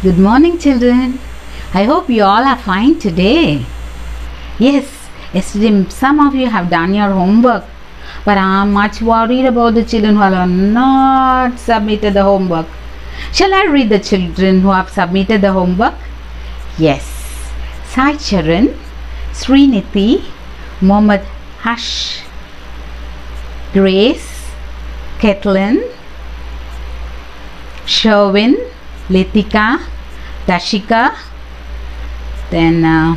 Good morning, children. I hope you all are fine today. Yes, yesterday some of you have done your homework, but I'm much worried about the children who have not submitted the homework. Shall I read the children who have submitted the homework? Yes. Sai Charan, Sriniti, Mohammed Hush, Grace, Kathleen, Sherwin, Litika, Dashika, then uh,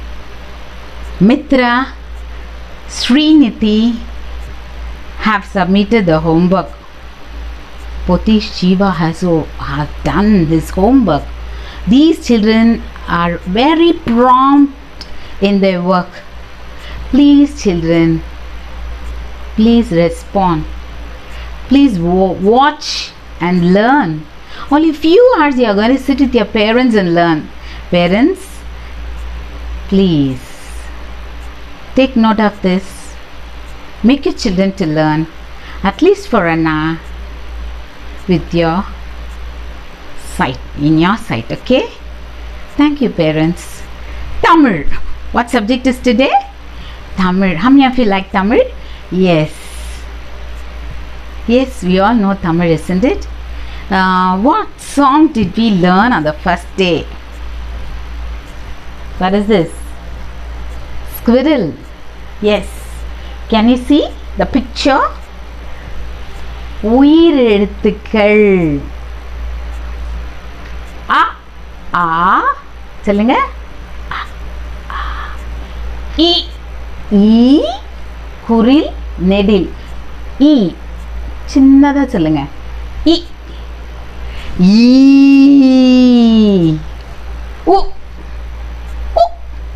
Mitra, Sriniti have submitted the homework. Potish Shiva has so have done his homework. These children are very prompt in their work. Please, children, please respond. Please wa- watch and learn. Only few hours you are going to sit with your parents and learn. Parents, please take note of this. Make your children to learn at least for an hour with your sight in your sight okay thank you parents tamil what subject is today tamil how many of you like tamil yes yes we all know tamil isn't it uh, what song did we learn on the first day what is this squirrel yes can you see the picture உயிர் எழுத்துக்கள் அ ஆ சொல்லுங்க அ, ஆ. இ ஈ குரில் நெடில் இ சின்னதா சொல்லுங்க இ ஈ உ உ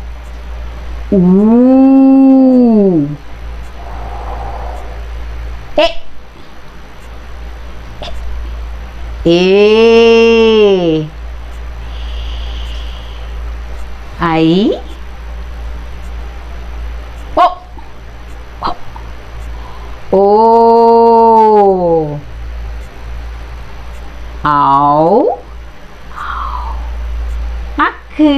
ஊ எ ஏ ஐ ஓ ஓ ஆவ் அக்கு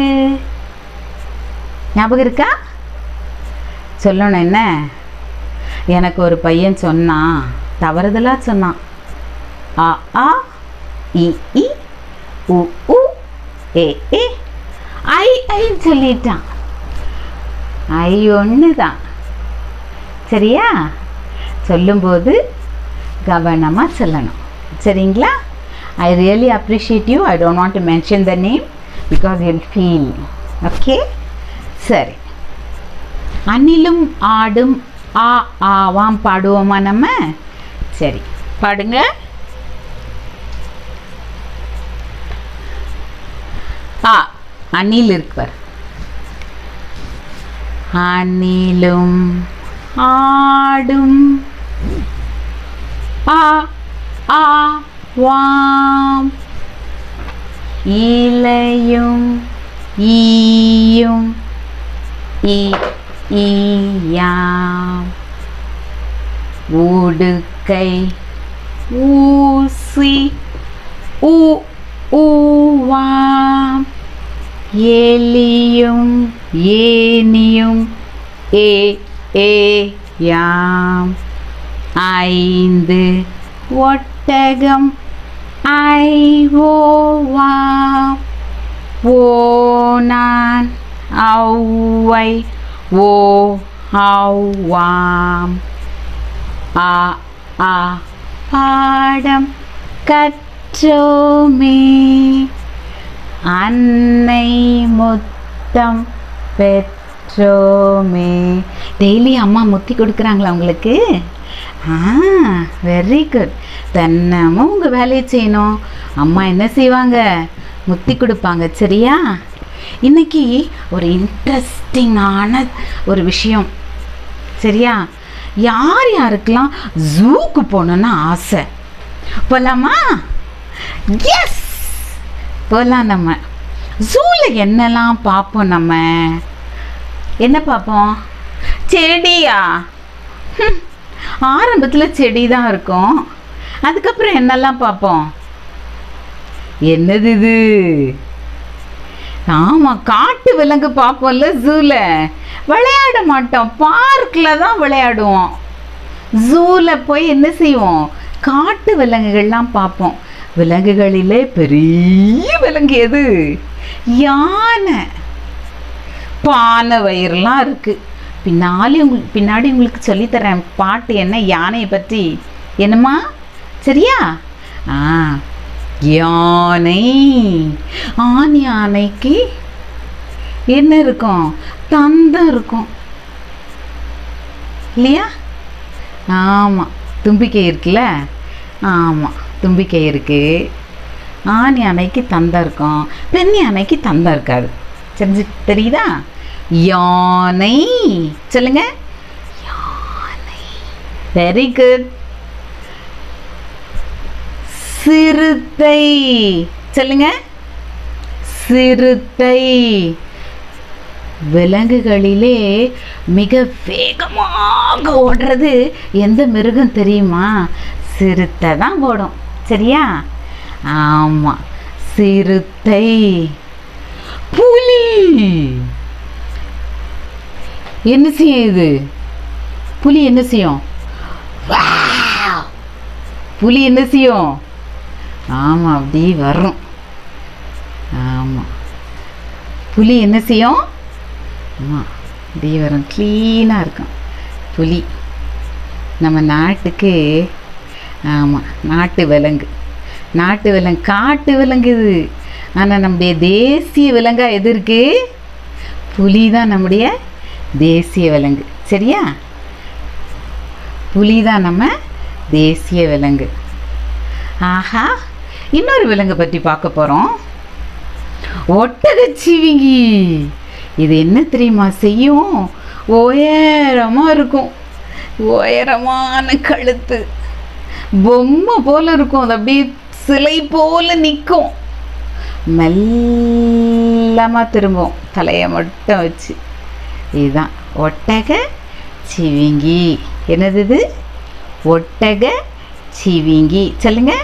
ஞாபகம் இருக்கா சொல்லணும் என்ன எனக்கு ஒரு பையன் சொன்னான் தவறுதலாக சொன்னான் அ ஆ இ இ உ உ ஏ ஏ ஐ ஐன்னு சொல்லிட்டான் ஐ ஒன்று தான் சரியா சொல்லும்போது கவனமாக சொல்லணும் சரிங்களா I really appreciate you I don't want to mention the name because you'll feel okay சரி அணிலும் ஆடும் ஆ ஆவாம் பாடுவோமா நம்ம சரி பாடுங்க ஆ அணில் இருப்பார் அணிலும் ஆடும் ஆ ஆ வாம் இலையும் ஈயும் இ ஈயாம் உடுக்கை ஊசி ஊ ஊவாம் எலியும் ஏனியும் ஏ ஏ யாம் ஐந்து ஒட்டகம் ஐவோவாம் ஓனான் ஔவை ஓ ஔவாம் ஆ ஆ பாடம் கற்றோமே அன்னை முத்தம் பெற்றோமே டெய்லி அம்மா முத்தி கொடுக்குறாங்களா உங்களுக்கு ஆ வெரி குட் தினமும் உங்கள் வேலையை செய்யணும் அம்மா என்ன செய்வாங்க முத்தி கொடுப்பாங்க சரியா இன்னைக்கு ஒரு இன்ட்ரெஸ்டிங்கான ஒரு விஷயம் சரியா யார் யாருக்கெல்லாம் ஜூக்கு போகணுன்னு ஆசை போகலாமா எஸ் போகலாம் நம்ம ஜூவில் என்னெல்லாம் பார்ப்போம் நம்ம என்ன பார்ப்போம் செடியா ஆரம்பத்தில் செடி தான் இருக்கும் அதுக்கப்புறம் என்னெல்லாம் பார்ப்போம் என்னது இது ஆமாம் காட்டு விலங்கு பார்ப்போம்ல ஜூவில் விளையாட மாட்டோம் பார்க்கில் தான் விளையாடுவோம் ஜூவில் போய் என்ன செய்வோம் காட்டு விலங்குகள்லாம் பார்ப்போம் விலங்குகளிலே பெரிய விலங்கு எது யானை பானை வயிறுலாம் இருக்கு பின்னாடி உங்களுக்கு பின்னாடி உங்களுக்கு சொல்லித்தரேன் பாட்டு என்ன யானையை பற்றி என்னம்மா சரியா ஆ யானை ஆண் யானைக்கு என்ன இருக்கும் தந்தம் இருக்கும் இல்லையா ஆமாம் தும்பிக்கை இருக்குல்ல ஆமாம் தும்பிக்கை இருக்குது ஆண் யானைக்கு தந்தம் இருக்கும் பெண் யானைக்கு தந்தம் இருக்காது தெரிஞ்சு தெரியுதா யானை சொல்லுங்க யானை வெரி குட் சிறுத்தை சொல்லுங்க சிறுத்தை விலங்குகளிலே மிக வேகமாக ஓடுறது எந்த மிருகம் தெரியுமா சிறுத்தை தான் ஓடும் சரியா ஆமாம் சிறுத்தை புலி என்ன செய்யும் இது புலி என்ன செய்யும் வாவ்! புலி என்ன செய்யும் ஆமாம் அப்படி வரும் ஆமாம் புலி என்ன செய்யும் ஆமாம் அப்படி வரும் க்ளீனாக இருக்கும் புலி நம்ம நாட்டுக்கு ஆமாம் நாட்டு விலங்கு நாட்டு விலங்கு காட்டு விலங்கு இது ஆனால் நம்முடைய தேசிய விலங்கா எது இருக்கு புலி தான் நம்முடைய தேசிய விலங்கு சரியா புலி தான் நம்ம தேசிய விலங்கு ஆஹா இன்னொரு விலங்கை பற்றி பார்க்க போகிறோம் ஒட்டகச்சிவிங்கி இது என்ன தெரியுமா செய்யும் உயரமாக இருக்கும் உயரமான கழுத்து பொம்மை போல இருக்கும் அது அப்படியே சிலை போல நிற்கும் மெல்லமாக திரும்பும் தலையை மட்டும் வச்சு இதுதான் ஒட்டக சிவிங்கி என்னது இது ஒட்டக சிவிங்கி சொல்லுங்க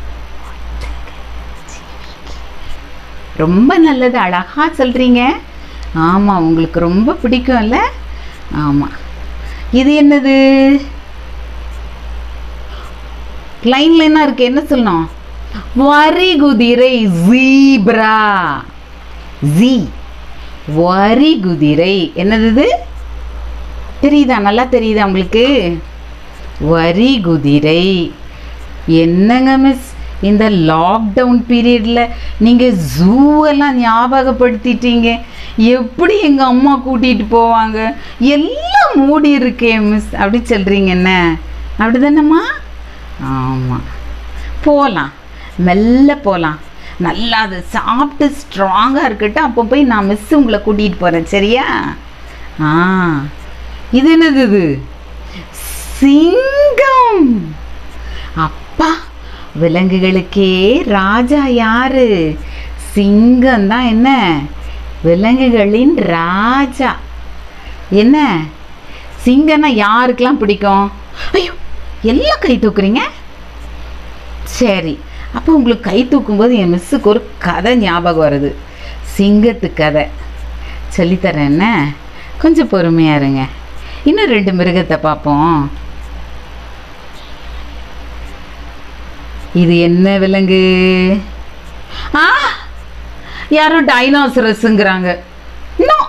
ரொம்ப நல்லது அழகாக சொல்கிறீங்க ஆமாம் உங்களுக்கு ரொம்ப பிடிக்கும்ல ஆமாம் இது என்னது லைன் லைனாக இருக்கு என்ன சொல்லணும் வரி குதிரை ஜீப்ரா ஜி வரி குதிரை என்னது இது தெரியுதா நல்லா தெரியுதா உங்களுக்கு வரி குதிரை என்னங்க மிஸ் இந்த லாக்டவுன் பீரியடில் நீங்கள் ஜூவெல்லாம் ஞாபகப்படுத்திட்டீங்க எப்படி எங்கள் அம்மா கூட்டிகிட்டு போவாங்க எல்லாம் மூடி இருக்கே மிஸ் அப்படி சொல்கிறீங்க என்ன அப்படி தானேம்மா ஆமாம் போகலாம் மெல்ல போகலாம் நல்லா அது சாப்பிட்டு ஸ்ட்ராங்காக இருக்கட்டும் அப்போ போய் நான் மிஸ் உங்களை கூட்டிகிட்டு போகிறேன் சரியா ஆ இது என்னது இது சிங்கம் அப்பா விலங்குகளுக்கே ராஜா யாரு சிங்கம் தான் என்ன விலங்குகளின் ராஜா என்ன சிங்கம்னா யாருக்கெல்லாம் பிடிக்கும் ஐயோ எல்லாம் கை தூக்குறீங்க சரி அப்போ உங்களுக்கு கை தூக்கும்போது என் மிஸ்ஸுக்கு ஒரு கதை ஞாபகம் வருது சிங்கத்து கதை சொல்லித்தரேன் என்ன கொஞ்சம் பொறுமையாக இருங்க இன்னும் ரெண்டு மிருகத்தை பார்ப்போம் இது என்ன விலங்கு ஆ யாரோ டைனோசரஸுங்கிறாங்க இன்னும்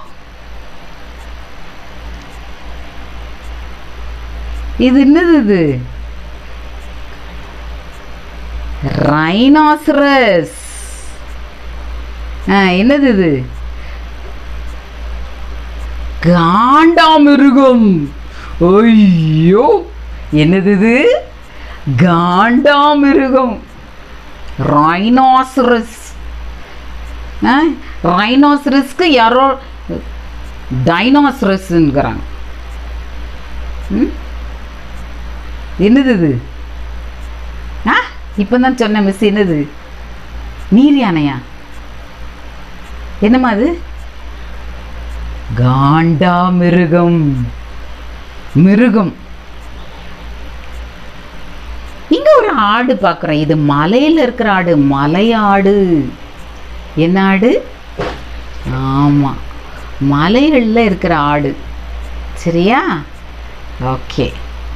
இது என்னது இது ரைனாசரஸ் ஆ என்னது இது காண்டாமிருகம் ஐயோ என்னது இது காண்டாமிருகம் ரைனாசரஸ் ரைனாசரஸ்க்கு யாரோ டைனாசரஸ்ங்கிறாங்க ம்? என்னது இது ஆ இப்போ தான் சொன்னேன் மிஸ் என்னது நீர் யானையா என்னம்மா அது காண்டாமிருகம் மிருகம் இங்க ஒரு ஆடு பார்க்குறோம் இது மலையில் இருக்கிற ஆடு மலையாடு என்ன ஆடு ஆமாம் மலைகளில் இருக்கிற ஆடு சரியா ஓகே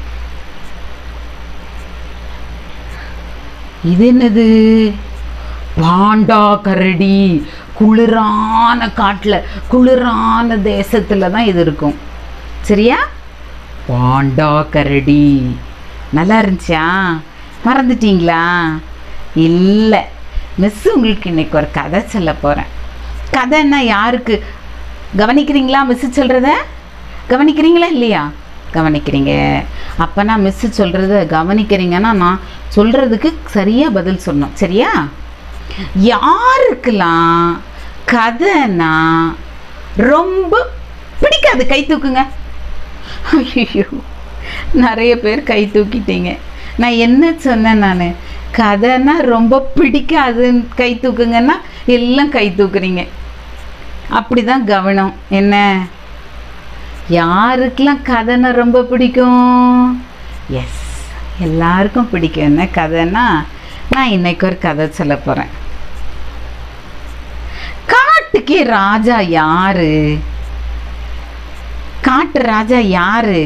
இது என்னது பாண்டா கரடி குளிரான காட்டில் குளிரான தேசத்தில் தான் இது இருக்கும் சரியா பாண்டா கரடி நல்லா இருந்துச்சா மறந்துட்டீங்களா இல்லை மிஸ் உங்களுக்கு இன்னைக்கு ஒரு கதை சொல்ல போகிறேன் கதைன்னா யாருக்கு கவனிக்கிறீங்களா மிஸ்ஸு சொல்கிறத கவனிக்கிறீங்களா இல்லையா கவனிக்கிறீங்க அப்போ நான் மிஸ்ஸு சொல்கிறத கவனிக்கிறீங்கன்னா நான் சொல்கிறதுக்கு சரியாக பதில் சொல்லணும் சரியா யாருக்கெல்லாம் கதைனா ரொம்ப பிடிக்காது கை தூக்குங்க ஐயோ நிறைய பேர் கை தூக்கிட்டீங்க நான் என்ன சொன்னேன் நான் கதைனா ரொம்ப பிடிக்காதுன்னு கை தூக்குங்கன்னா எல்லாம் கை தூக்குறீங்க அப்படி தான் கவனம் என்ன யாருக்கெல்லாம் கதைனா ரொம்ப பிடிக்கும் எஸ் எல்லாருக்கும் பிடிக்கும் என்ன கதைன்னா நான் இன்னைக்கு ஒரு கதை சொல்ல போகிறேன் காட்டுக்கே ராஜா யாரு காட்டு ராஜா யாரு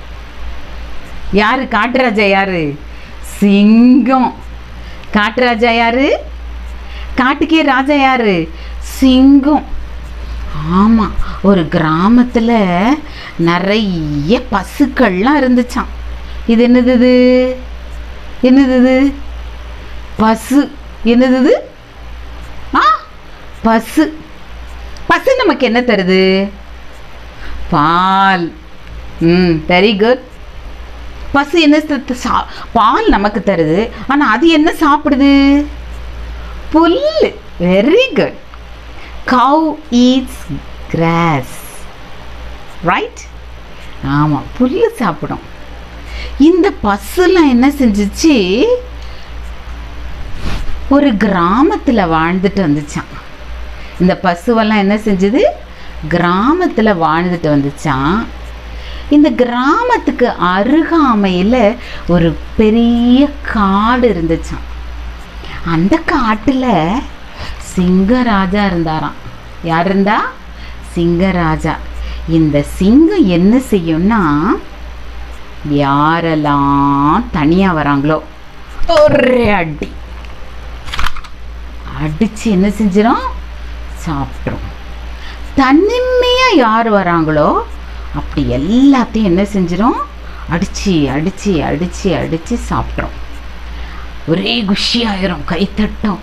யாரு காட்டு ராஜா யாரு சிங்கம் காட்டு ராஜா யாரு காட்டுக்கே ராஜா யாரு சிங்கம் ஆமாம் ஒரு கிராமத்தில் நிறைய பசுக்கள்லாம் இருந்துச்சாம் இது என்னது இது என்னது இது பசு என்னது இது ஆ பசு பசு நமக்கு என்ன தருது பால் ம் வெரி குட் பசு என்ன சத்து சா பால் நமக்கு தருது ஆனால் அது என்ன சாப்பிடுது புல் very good cow eats grass right ஆமாம் புல் சாப்பிடும் இந்த பசுலாம் என்ன செஞ்சுச்சு ஒரு கிராமத்தில் வாழ்ந்துட்டு வந்துச்சான் இந்த பசுவெல்லாம் என்ன செஞ்சது கிராமத்தில் வாழ்ந்துட்டு வந்துச்சான் இந்த கிராமத்துக்கு அருகாமையில் ஒரு பெரிய காடு இருந்துச்சான் அந்த காட்டில் சிங்கராஜா இருந்தாராம் யார் இருந்தா சிங்கராஜா இந்த சிங்கம் என்ன செய்யும்னா யாரெல்லாம் தனியாக வராங்களோ ஒரே அடி அடித்து என்ன செஞ்சிடும் சாப்பிட்ரும் தனிமையாக யார் வராங்களோ அப்படி எல்லாத்தையும் என்ன செஞ்சிடும் அடித்து அடித்து அடித்து அடித்து சாப்பிட்ரும் ஒரே குஷியாயிரும் கைத்தட்டும்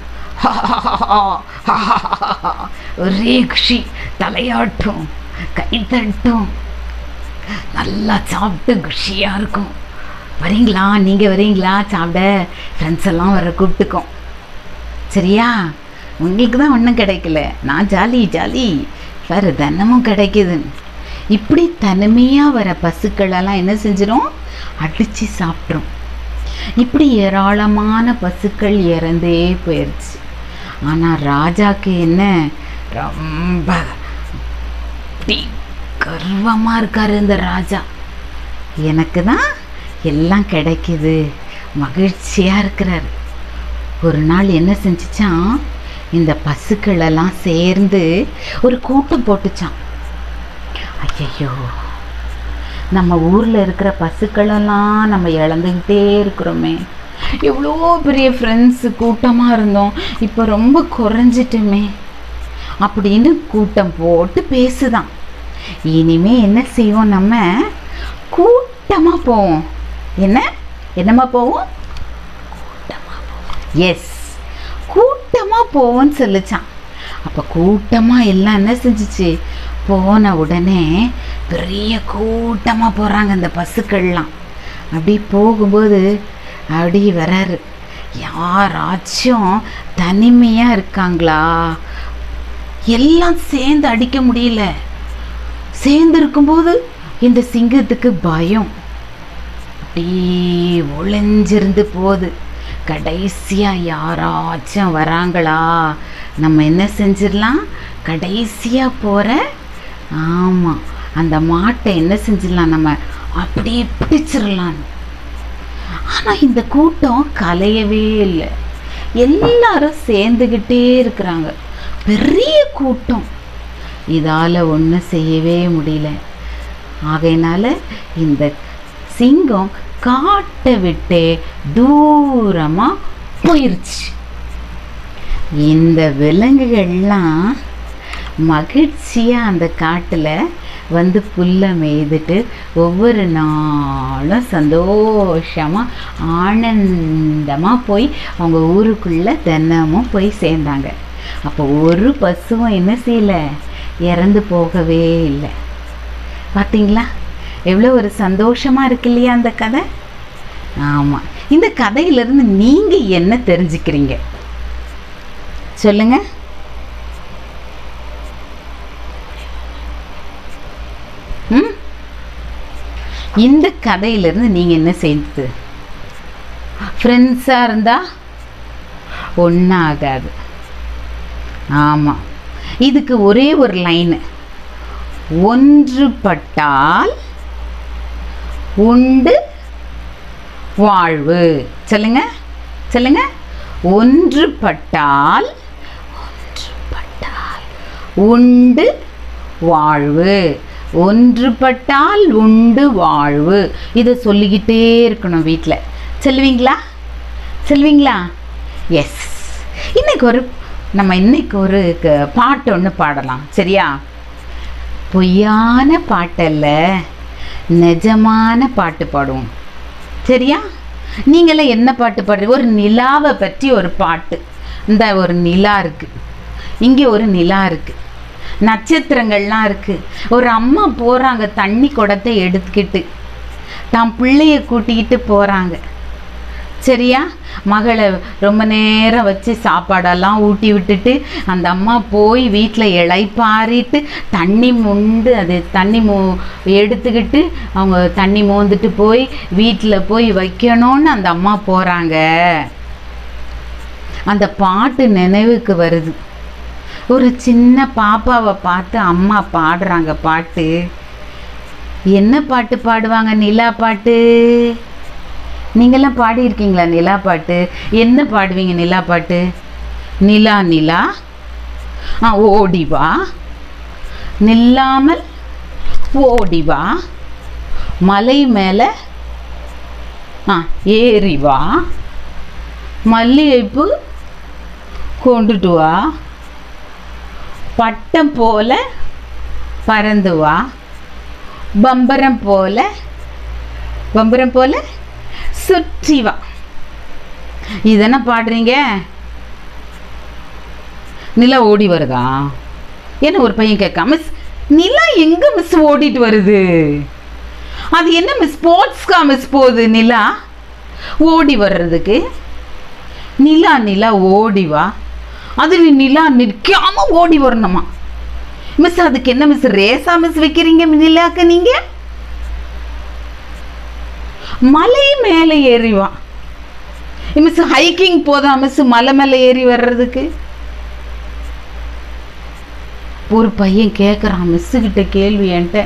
ஒரே குஷி தலையாட்டும் கைத்தட்டும் நல்லா சாப்பிட்டு குஷியாக இருக்கும் வரீங்களா நீங்கள் வரீங்களா சாப்பிட ஃப்ரெண்ட்ஸ் எல்லாம் வர கூப்பிட்டுக்கோம் சரியா உங்களுக்கு தான் ஒன்றும் கிடைக்கல நான் ஜாலி ஜாலி வேறு தினமும் கிடைக்குது இப்படி தனிமையாக வர பசுக்களெல்லாம் என்ன செஞ்சிடும் அடித்து சாப்பிட்ரும் இப்படி ஏராளமான பசுக்கள் இறந்தே போயிடுச்சு ஆனால் ராஜாக்கு என்ன ரொம்ப அப்படி கர்வமாக இருக்கார் இந்த ராஜா எனக்கு தான் எல்லாம் கிடைக்குது மகிழ்ச்சியாக இருக்கிறார் ஒரு நாள் என்ன செஞ்சுச்சான் இந்த பசுக்களெல்லாம் சேர்ந்து ஒரு கூட்டம் போட்டுச்சான் ஐயையோ நம்ம ஊரில் இருக்கிற பசுக்களெல்லாம் நம்ம இழந்துக்கிட்டே இருக்கிறோமே எவ்வளோ பெரிய ஃப்ரெண்ட்ஸு கூட்டமாக இருந்தோம் இப்போ ரொம்ப குறைஞ்சிட்டுமே அப்படின்னு கூட்டம் போட்டு பேசுதான் இனிமே என்ன செய்வோம் நம்ம கூட்டமாக போவோம் என்ன என்னம்மா போவோம் கூட்டமாக போவோம் எஸ் கூட்டமாக போவோம்னு சொல்லிச்சான் அப்போ கூட்டமாக எல்லாம் என்ன செஞ்சுச்சு போன உடனே பெரிய கூட்டமாக போகிறாங்க இந்த பசுக்கள்லாம் அப்படி போகும்போது அப்படி வராரு யாராச்சும் தனிமையாக இருக்காங்களா எல்லாம் சேர்ந்து அடிக்க முடியல சேர்ந்து இருக்கும்போது இந்த சிங்கத்துக்கு பயம் அப்படியே ஒளிஞ்சிருந்து போகுது கடைசியாக யாராச்சும் வராங்களா நம்ம என்ன செஞ்சிடலாம் கடைசியாக போகிற ஆமாம் அந்த மாட்டை என்ன செஞ்சிடலாம் நம்ம அப்படியே பிடிச்சிடலாம் ஆனால் இந்த கூட்டம் கலையவே இல்லை எல்லாரும் சேர்ந்துக்கிட்டே இருக்கிறாங்க பெரிய கூட்டம் இதால் ஒன்றும் செய்யவே முடியல ஆகையினால இந்த சிங்கம் காட்டை விட்டே தூரமாக போயிருச்சு இந்த விலங்குகள்லாம் மகிழ்ச்சியாக அந்த காட்டில் வந்து புல்லை மேய்துட்டு ஒவ்வொரு நாளும் சந்தோஷமாக ஆனந்தமாக போய் அவங்க ஊருக்குள்ளே தினமும் போய் சேர்ந்தாங்க அப்போ ஒரு பசுவும் என்ன செய்யலை இறந்து போகவே இல்லை பார்த்தீங்களா எவ்வளோ ஒரு சந்தோஷமாக இருக்கு இல்லையா அந்த கதை ஆமாம் இந்த கதையிலிருந்து நீங்கள் என்ன தெரிஞ்சுக்கிறீங்க சொல்லுங்க ம் இந்த கதையிலிருந்து நீங்கள் என்ன செய்யுது ஃப்ரெண்ட்ஸாக இருந்தால் ஒன்றும் ஆகாது ஆமாம் இதுக்கு ஒரே ஒரு லைனு ஒன்றுபட்டால் உண்டு வாழ்வு சொல்லுங்க சொல்லுங்க ஒன்றுபட்டால் ஒன்றுபட்டால் உண்டு வாழ்வு ஒன்றுபட்டால் உண்டு வாழ்வு இதை சொல்லிக்கிட்டே இருக்கணும் வீட்டில் சொல்லுவீங்களா சொல்லுவீங்களா எஸ் இன்னைக்கு ஒரு நம்ம இன்னைக்கு ஒரு க- பாட்டு ஒன்று பாடலாம் சரியா பொய்யான பாட்டல்ல நிஜமான பாட்டு பாடுவோம் சரியா நீங்களாம் என்ன பாட்டு பாடுறீங்க ஒரு நிலாவை பற்றி ஒரு பாட்டு இந்த ஒரு நிலா இருக்கு இங்கே ஒரு நிலா இருக்கு நட்சத்திரங்கள்லாம் இருக்கு ஒரு அம்மா போறாங்க தண்ணி குடத்தை எடுத்துக்கிட்டு தான் பிள்ளைய கூட்டிக்கிட்டு போறாங்க சரியா மகளை ரொம்ப நேரம் வச்சு சாப்பாடெல்லாம் ஊட்டி விட்டுட்டு அந்த அம்மா போய் வீட்டில் இளைப்பாரிட்டு தண்ணி மொண்டு அது தண்ணி மோ எடுத்துக்கிட்டு அவங்க தண்ணி மோந்துட்டு போய் வீட்டில் போய் வைக்கணும்னு அந்த அம்மா போகிறாங்க அந்த பாட்டு நினைவுக்கு வருது ஒரு சின்ன பாப்பாவை பார்த்து அம்மா பாடுறாங்க பாட்டு என்ன பாட்டு பாடுவாங்க நிலா பாட்டு நீங்களாம் பாடியிருக்கீங்களா நிலா பாட்டு என்ன பாடுவீங்க நிலா பாட்டு நிலா நிலா ஆ ஓடி வா நில்லாமல் ஓடி வா மலை மேலே ஆ ஏறி வா மல்லிகைப்பூ கொண்டுட்டு வா பட்டம் போல பறந்து வா பம்பரம் போல பம்பரம் போல சுற்றி வா இதென்ன பாடுறீங்க நிலா ஓடி வருதா என்ன ஒரு பையன் கேட்க மிஸ் நிலா எங்க மிஸ் ஓடிட்டு வருது அது என்ன மிஸ் ஸ்போர்ட்ஸ்க்கா மிஸ் போகுது நிலா ஓடி வர்றதுக்கு நிலா நிலா ஓடி வா அது நீ நிலா நிற்காம ஓடி வரணுமா மிஸ் அதுக்கு என்ன மிஸ் ரேஸா மிஸ் வைக்கிறீங்க நிலாக்கு நீங்க மலை மேலே ஏறி வா மிஸ் ஹைக்கிங் போதா மிஸ் மலை மேலே ஏறி வர்றதுக்கு ஒரு பையன் கேட்குறான் மிஸ்ஸு கிட்ட கேள்வி என்கிட்ட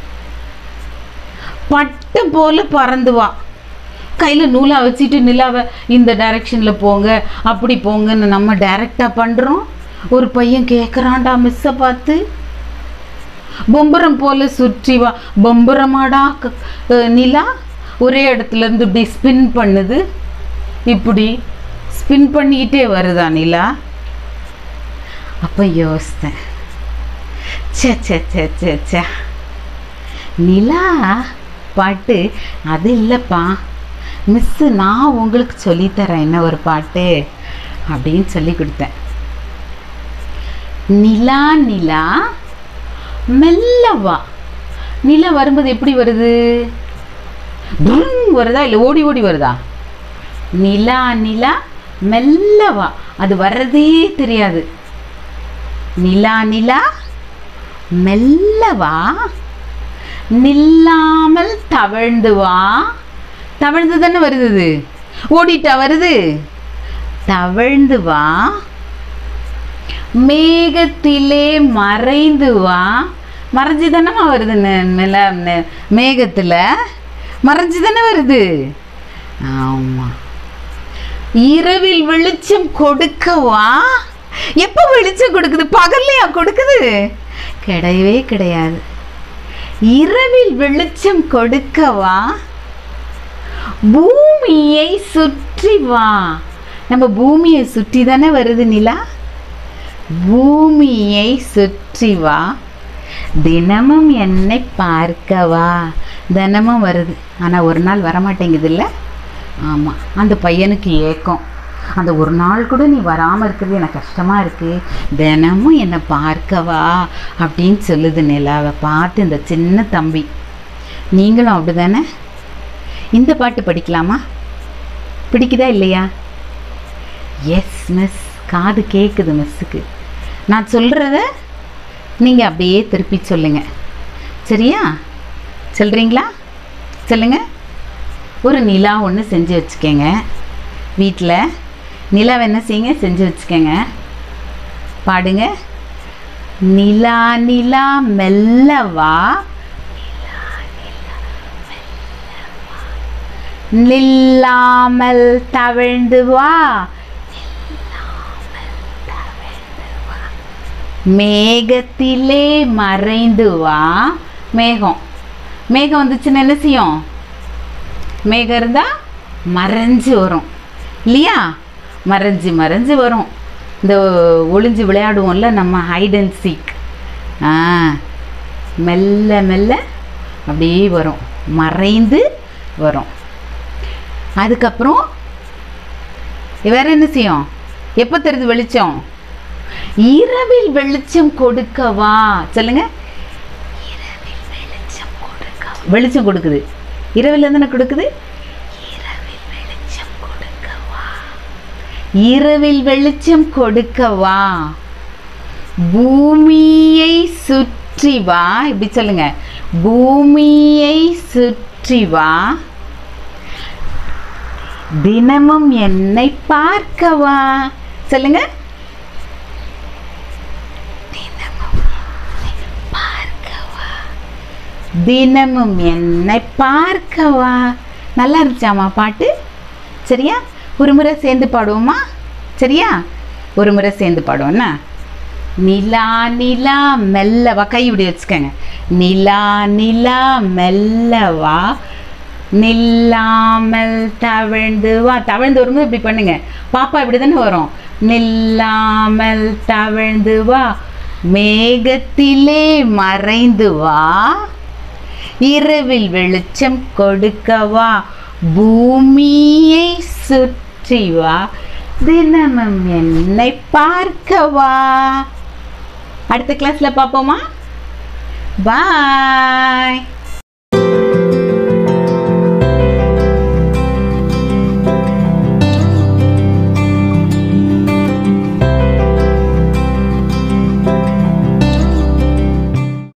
பட்டம் போல பறந்து வா கையில் நூலா வச்சுட்டு நிலாவை இந்த டைரக்ஷனில் போங்க அப்படி போங்கன்னு நம்ம டைரெக்டாக பண்ணுறோம் ஒரு பையன் கேட்குறான்டா மிஸ்ஸை பார்த்து பொம்பரம் போல சுற்றி வா பொம்பரமாடா க- அஹ் நிலா ஒரே இடத்துல இருந்து இப்படி ஸ்பின் பண்ணுது இப்படி ஸ்பின் பண்ணிக்கிட்டே வருதா நிலா அப்போ யோசித்தேன் ச்சே ச்சே ச்சே ச்சே ச்சே நிலா பாட்டு அது இல்லைப்பா மிஸ்ஸு நான் உங்களுக்கு சொல்லித்தரேன் என்ன ஒரு பாட்டு அப்படின்னு சொல்லி கொடுத்தேன் நிலா நிலா மெல்ல வா நிலா வரும்போது எப்படி வருது டுங் வருதா இல்லை ஓடி ஓடி வருதா நிலா நிலா மெல்ல வா அது வர்றதே தெரியாது நிலா நிலா மெல்ல வா நில்லாமல் தவழ்ந்து வா தவழ்ந்து தானே வருது இது. ஓடிட்டா வருது தவழ்ந்து வா மேகத்திலே மறைந்து வா மறைஞ்சு தானேம்மா வருது நெ- நில நெ- மேகத்தில் மறைஞ்சு தானே வருது ஆமா இரவில் வெளிச்சம் கொடுக்கவா எப்போ வெளிச்சம் கொடுக்குது பகல்லையா கொடுக்குது கிடையவே கிடையாது இரவில் வெளிச்சம் கொடுக்கவா பூமியை சுற்றி வா நம்ம பூமியை சுற்றி தானே வருது நிலா பூமியை சுற்றி வா தினமும் என்னை பார்க்கவா தினமும் வருது ஆனால் ஒரு நாள் வரமாட்டேங்குது இல்லை ஆமாம் அந்த பையனுக்கு ஏக்கம் அந்த ஒரு நாள் கூட நீ வராமல் இருக்கிறது எனக்கு கஷ்டமாக இருக்குது தினமும் என்னை பார்க்கவா அப்படின்னு சொல்லுது நிலாவை பார்த்து இந்த சின்ன தம்பி நீங்களும் அப்படி தானே இந்த பாட்டு படிக்கலாமா பிடிக்குதா இல்லையா எஸ் மிஸ் காது கேட்குது மிஸ்ஸுக்கு நான் சொல்கிறத நீங்கள் அப்படியே திருப்பி சொல்லுங்கள் சரியா சொல்கிறீங்களா சொல்லுங்க ஒரு நிலா ஒன்று செஞ்சு வச்சுக்கோங்க வீட்டில் நிலாவை என்ன செய்யுங்க செஞ்சு வச்சுக்கோங்க பாடுங்க நிலா நிலா மெல்ல வா நில்லாமல் தவிழ்ந்து வா மேகத்திலே மறைந்து வா மேகம் மேகம் வந்துச்சுன்னா என்ன செய்யும் மேகம் இருந்தால் மறைஞ்சு வரும் இல்லையா மறைஞ்சு மறைஞ்சு வரும் இந்த ஒளிஞ்சு விளையாடுவோம்ல நம்ம ஹைட் அண்ட் சீக் ஆ மெல்ல மெல்ல அப்படியே வரும் மறைந்து வரும் அதுக்கப்புறம் வேற என்ன செய்யும் எப்போ தெரியுது வெளிச்சம் இரவில் வெளிச்சம் கொடுக்கவா சொல்லுங்க இரவில் வெளிச்சம் கொடுக்க வெளிச்சம் கொடுக்குது இரவில் தானே கொடுக்குது இரவில் வெளிச்சம் கொடுக்கவா இரவில் வெளிச்சம் கொடுக்கவா பூமியை சுற்றி வா இப்படி சொல்லுங்க பூமியை சுற்றி வா தினமும் என்னை பார்க்கவா சொல்லுங்க தினமும் என்னை பார்க்கவா நல்லா இருந்துச்சாமா பாட்டு சரியா ஒரு முறை சேர்ந்து பாடுவோமா சரியா ஒரு முறை சேர்ந்து பாடுவோம்னா நிலா நிலா மெல்லவா கை இப்படி வச்சுக்கோங்க நிலா நிலா மெல்லவா நில்லாமல் தவழ்ந்து வா தவழ்ந்து வரும்போது இப்படி பண்ணுங்க பாப்பா இப்படி தானே வரும் நில்லாமல் தவழ்ந்து வா மேகத்திலே மறைந்து வா இரவில் வெளிச்சம் கொடுக்கவா பூமியை சுற்றி வா தினமும் என்னை பார்க்கவா அடுத்த கிளாஸ்ல பார்ப்போமா பாய்